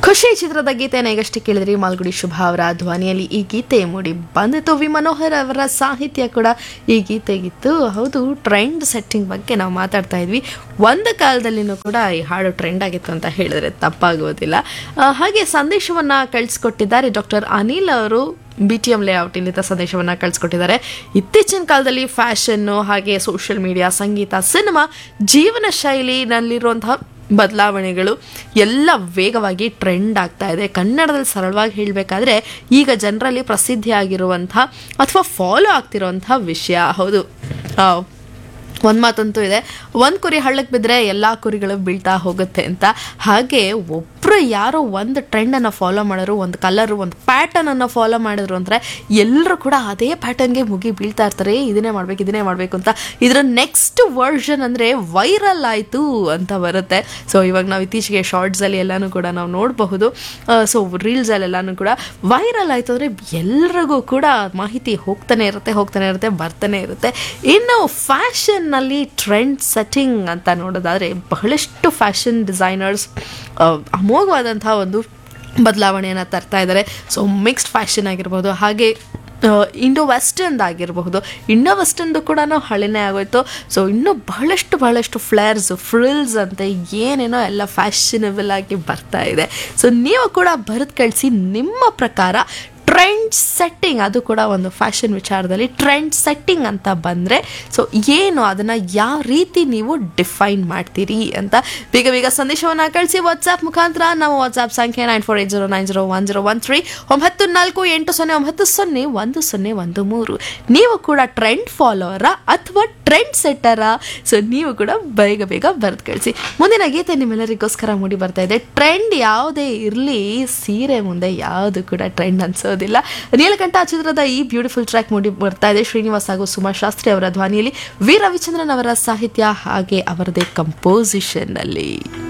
ಖುಷಿ ಚಿತ್ರದ ಗೀತೆಯನ್ನು ಈಗಷ್ಟೇ ಕೇಳಿದ್ರಿ ಮಾಲ್ಗುಡಿ ಶುಭ ಅವರ ಧ್ವನಿಯಲ್ಲಿ ಈ ಗೀತೆ ಮೂಡಿ ಬಂದಿತ್ತು ವಿ ಮನೋಹರ್ ಅವರ ಸಾಹಿತ್ಯ ಕೂಡ ಈ ಗೀತೆಗಿತ್ತು ಹೌದು ಟ್ರೆಂಡ್ ಸೆಟ್ಟಿಂಗ್ ಬಗ್ಗೆ ನಾವು ಮಾತಾಡ್ತಾ ಇದ್ವಿ ಒಂದು ಕಾಲದಲ್ಲಿನೂ ಕೂಡ ಈ ಹಾಡು ಟ್ರೆಂಡ್ ಆಗಿತ್ತು ಅಂತ ಹೇಳಿದ್ರೆ ತಪ್ಪಾಗುವುದಿಲ್ಲ ಆ, ಹಾಗೆ ಸಂದೇಶವನ್ನ ಕಳಿಸ್ಕೊಟ್ಟಿದ್ದಾರೆ ಡಾಕ್ಟರ್ ಅನಿಲ್ ಅವರು ಬಿ ಟಿ ಎಂ ಲೇಔಟ್ ಇಲ್ಲಿಂದ ಸಂದೇಶವನ್ನು ಕಳಿಸ್ಕೊಟ್ಟಿದ್ದಾರೆ ಇತ್ತೀಚಿನ ಕಾಲದಲ್ಲಿ ಫ್ಯಾಷನ್ನು ಹಾಗೆ ಸೋಷಿಯಲ್ ಮೀಡಿಯಾ ಸಂಗೀತ ಸಿನಿಮಾ ಜೀವನ ಶೈಲಿನಲ್ಲಿರುವಂತಹ ಬದಲಾವಣೆಗಳು ಎಲ್ಲ ವೇಗವಾಗಿ ಟ್ರೆಂಡ್ ಆಗ್ತಾ ಇದೆ ಕನ್ನಡದಲ್ಲಿ ಸರಳವಾಗಿ ಹೇಳಬೇಕಾದ್ರೆ ಈಗ ಜನರಲ್ಲಿ ಪ್ರಸಿದ್ಧಿ ಆಗಿರುವಂತಹ ಅಥವಾ ಫಾಲೋ ಆಗ್ತಿರುವಂತಹ ವಿಷಯ ಹೌದು ಆ, ಒಂದು ಮಾತಂತೂ ಇದೆ ಒಂದು ಕುರಿ ಹಳ್ಳಕ್ಕೆ ಬಿದ್ದರೆ ಎಲ್ಲ ಕುರಿಗಳು ಬೀಳ್ತಾ ಹೋಗುತ್ತೆ ಅಂತ ಹಾಗೆ ಒಬ್ಬರು ಯಾರೋ ಒಂದು ಟ್ರೆಂಡನ್ನು ಫಾಲೋ ಮಾಡೋರು ಒಂದು ಕಲರು ಒಂದು ಪ್ಯಾಟರ್ನನ್ನು ಫಾಲೋ ಮಾಡಿದ್ರು ಅಂದರೆ ಎಲ್ಲರೂ ಕೂಡ ಅದೇ ಪ್ಯಾಟರ್ನ್ಗೆ ಮುಗಿ ಬೀಳ್ತಾ ಇರ್ತಾರೆ ಇದನ್ನೇ ಮಾಡಬೇಕು ಇದನ್ನೇ ಮಾಡಬೇಕು ಅಂತ ಇದರ ನೆಕ್ಸ್ಟ್ ವರ್ಷನ್ ಅಂದರೆ ವೈರಲ್ ಆಯಿತು ಅಂತ ಬರುತ್ತೆ ಸೊ ಇವಾಗ ನಾವು ಇತ್ತೀಚೆಗೆ ಶಾರ್ಟ್ಸಲ್ಲಿ ಎಲ್ಲನೂ ಕೂಡ ನಾವು ನೋಡಬಹುದು ಸೊ ರೀಲ್ಸಲ್ಲೆಲ್ಲನೂ ಕೂಡ ವೈರಲ್ ಆಯಿತು ಅಂದರೆ ಎಲ್ರಿಗೂ ಕೂಡ ಮಾಹಿತಿ ಹೋಗ್ತಾನೆ ಇರುತ್ತೆ ಹೋಗ್ತಾನೆ ಇರುತ್ತೆ ಬರ್ತಾನೆ ಇರುತ್ತೆ ಇನ್ನು ಫ್ಯಾಷನ್ನಲ್ಲಿ ಟ್ರೆಂಡ್ ಸೆಟ್ಟಿಂಗ್ ಅಂತ ನೋಡೋದಾದರೆ ಬಹಳಷ್ಟು ಫ್ಯಾಷನ್ ಡಿಸೈನರ್ಸ್ ಅಮೋಘವಾದಂತಹ ಒಂದು ಬದಲಾವಣೆಯನ್ನು ತರ್ತಾ ಇದ್ದಾರೆ ಸೊ ಮಿಕ್ಸ್ಡ್ ಫ್ಯಾಷನ್ ಆಗಿರ್ಬೋದು ಹಾಗೆ ಇಂಡೋ ವೆಸ್ಟರ್ನ್ ಆಗಿರಬಹುದು ಇಂಡೋ ವೆಸ್ಟರ್ನ್ದು ಕೂಡ ಹಳೆನೇ ಆಗೋಯ್ತು ಸೊ ಇನ್ನೂ ಬಹಳಷ್ಟು ಬಹಳಷ್ಟು ಫ್ಲೇರ್ಸ್ ಫ್ರಿಲ್ಸ್ ಅಂತ ಏನೇನೋ ಎಲ್ಲ ಫ್ಯಾಷನಬಲ್ ಆಗಿ ಬರ್ತಾ ಇದೆ ಸೊ ನೀವು ಕೂಡ ಬರೆದು ಕಳಿಸಿ ನಿಮ್ಮ ಪ್ರಕಾರ ಟ್ರೆಂಡ್ ಸೆಟ್ಟಿಂಗ್ ಅದು ಕೂಡ ಒಂದು ಫ್ಯಾಷನ್ ವಿಚಾರದಲ್ಲಿ ಟ್ರೆಂಡ್ ಸೆಟ್ಟಿಂಗ್ ಅಂತ ಬಂದರೆ ಸೊ ಏನು ಅದನ್ನು ಯಾವ ರೀತಿ ನೀವು ಡಿಫೈನ್ ಮಾಡ್ತೀರಿ ಅಂತ ಬೇಗ ಬೇಗ ಸಂದೇಶವನ್ನು ಕಳಿಸಿ ವಾಟ್ಸಾಪ್ ಮುಖಾಂತರ ನಾವು ವಾಟ್ಸಾಪ್ ಸಂಖ್ಯೆ nine four eight zero nine zero one zero one three ಒಂಬತ್ತು ನಾಲ್ಕು ಎಂಟು ಸೊನ್ನೆ ಒಂಬತ್ತು ಸೊನ್ನೆ ಒಂದು ಸೊನ್ನೆ ಒಂದು ಮೂರು ನೀವು ಕೂಡ ಟ್ರೆಂಡ್ ಫಾಲೋವರ ಅಥವಾ ಟ್ರೆಂಡ್ ಸೆಟ್ಟರ ಸೊ ನೀವು ಕೂಡ ಬೇಗ ಬೇಗ ಬರೆದು ಕಳಿಸಿ ಮುಂದಿನ ಗೀತೆ ನಿಮ್ಮೆಲ್ಲರಿಗೋಸ್ಕರ ಮೂಡಿ ಬರ್ತಾ ಇದೆ ಟ್ರೆಂಡ್ ಯಾವುದೇ ಇರಲಿ ಸೀರೆ ಮುಂದೆ ಯಾವುದು ಕೂಡ ಟ್ರೆಂಡ್ ಅನ್ಸೋದಿಲ್ಲ ನೀಲಕಂಠ ಚಿತ್ರದ ಈ ಬ್ಯೂಟಿಫುಲ್ ಟ್ರ್ಯಾಕ್ ಮೂಡಿ ಬರ್ತಾ ಇದೆ ಶ್ರೀನಿವಾಸ್ ಹಾಗೂ ಸುಮಾ ಶಾಸ್ತ್ರಿ ಅವರ ಧ್ವನಿಯಲ್ಲಿ ವಿ ರವಿಚಂದ್ರನ್ ಅವರ ಸಾಹಿತ್ಯ ಹಾಗೆ ಅವರದೇ ಕಂಪೋಸಿಷನ್ ಅಲ್ಲಿ